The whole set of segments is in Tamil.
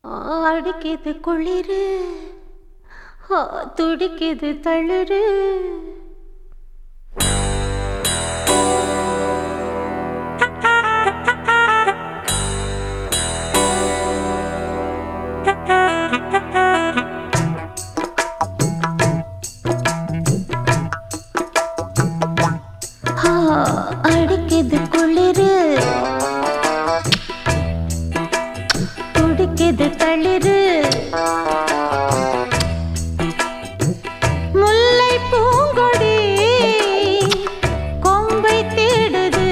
அடிக்குது குளிரு ஆ, துடிக்குது தளிரு ஆ, அடிக்குது குளிரு துடிக்குது தளிரு முல்லை பூங்கொடி கொம்பை தேடுது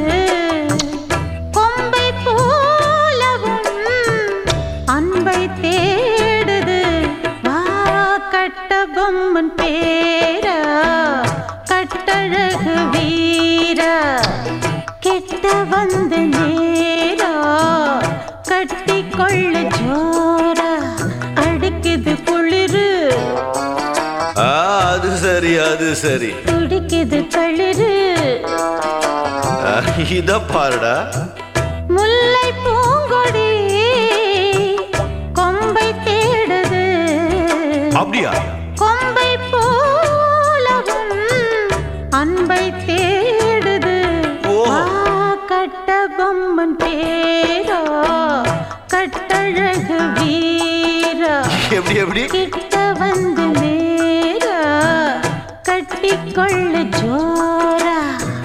கொம்பை போலவும் அன்பை தேடுது வா கட்ட பொம்மன் பேரா கட்டழகு வீரா கெட்ட வந்த நேரா கட்டி கொள்ள ஜோரா அடிக்குது குளிரு ஆ, அது சரி அது சரி துடிக்குது தளிரு ஆ, இத பாருடா முல்லை பூங்கொடி கொம்பை தேடுது அப்படியா கொம்பை போலவும் அன்பை தேடுது ஓ. வா, கட்ட பொம்மன் பேரா கட்டழகு வீரா எப்படி எப்படி கிட்ட வந்து நேரா கட்டிக்கொள்ள ஜோரா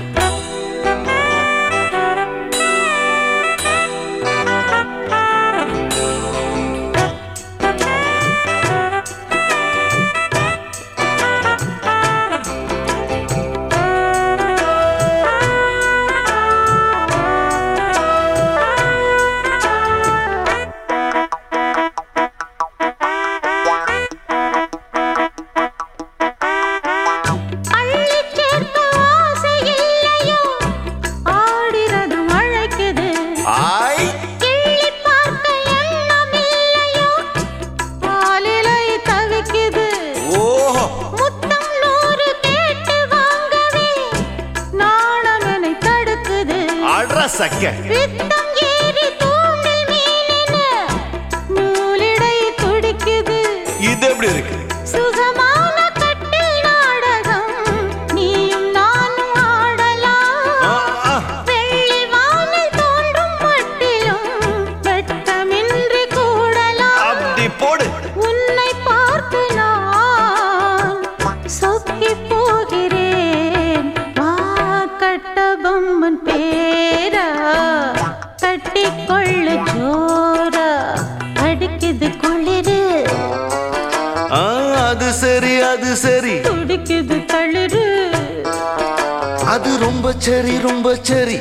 அள்ளிச் சேர்க்க ஆசை இல்லையோ? ஆடிறதும் அழைக்குது. ஆய் கிள்ளிப் பார்க்க எண்ணம் இல்லையோ? பாலிலை தவிக்குது. ஓஹோ முத்தம் நூறு கேட்டு வாங்கவே நாணம் என்னை தடுக்குது. அட்ரா சக்க பித்தம் ஏறி தூண்டில் மீனென நூலிடை துடிக்குது இது எப்படி இருக்கு சுகமான கட்டில் நாடகம் நீயும் நானும் ஆடலாம் ஆ, ஆ. வெள்ளி வானில் தோன்றும் மட்டிலும் வெட்டமின்றி கூடலாம் அப்படி போடு உன்னை பார்த்து நான் சொக்கி போகிறேன் வா கட்ட பொம்மன் பேரா கட்டிக்கொள்ள ஜோரா அடிக்குது குளிரு ஆ, அது சரி அது சரி துடிக்குது தளிரு அது ரொம்ப சரி ரொம்ப சரி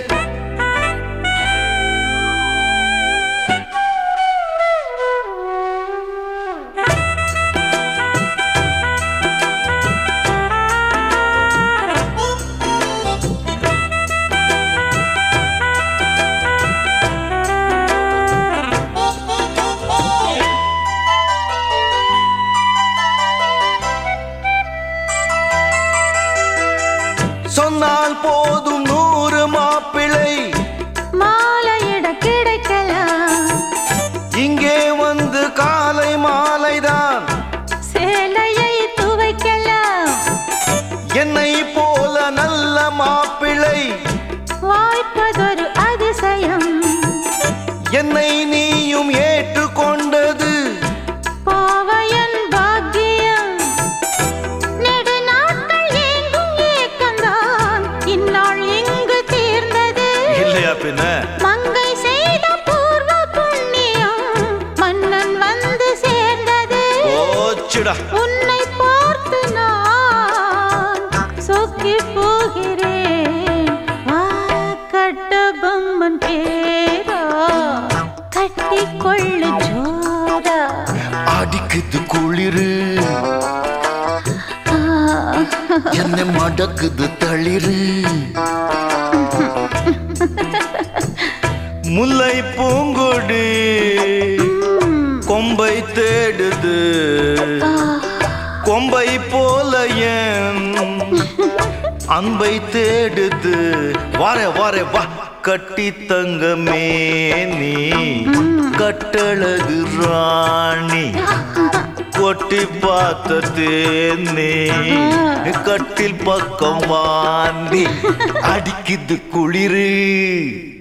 சொன்னால் போதும் நூறு மாப்பிள்ளை மாலையிட கிடைக்கலாம் இங்கே வந்து காலை மாலைதான் சேலையை துவைக்கலாம் என்னை போல நல்ல மாப்பிள்ளை வாய்ப்பதொரு அதிசயம் என்னை நீயும் ஏற்றுக்கொண்டது பாவையன் பாக்கியம் நெடுநாட்கள் ஏங்கும் ஏக்கம்தான் இந்நாள் இங்கு தீர்ந்தது இல்லையா பின்ன மங்கை செய்த பூர்வ புண்ணியம் மன்னன் வந்து சேர்ந்தது போச்சுடா உன்னை பார்த்து நான் சொக்கி போகிறேன் வா கட்ட பொம்மன் பேரா கட்டிக்கொள்ளு ஜோரா அடிக்குது குளிரு ஆ, என்னை மடக்குது தளிரு முல்லை பூங்கொடி கொம்பை தேடுது கொம்பை போல என் அன்பை தேடுது வாரே வாரே வா கட்டி தங்கமே நீ கட்டழகு ராணி கொட்டி பார்த்த தேனே கட்டில் பக்கம் வாந்தி அடிக்குது குளிரு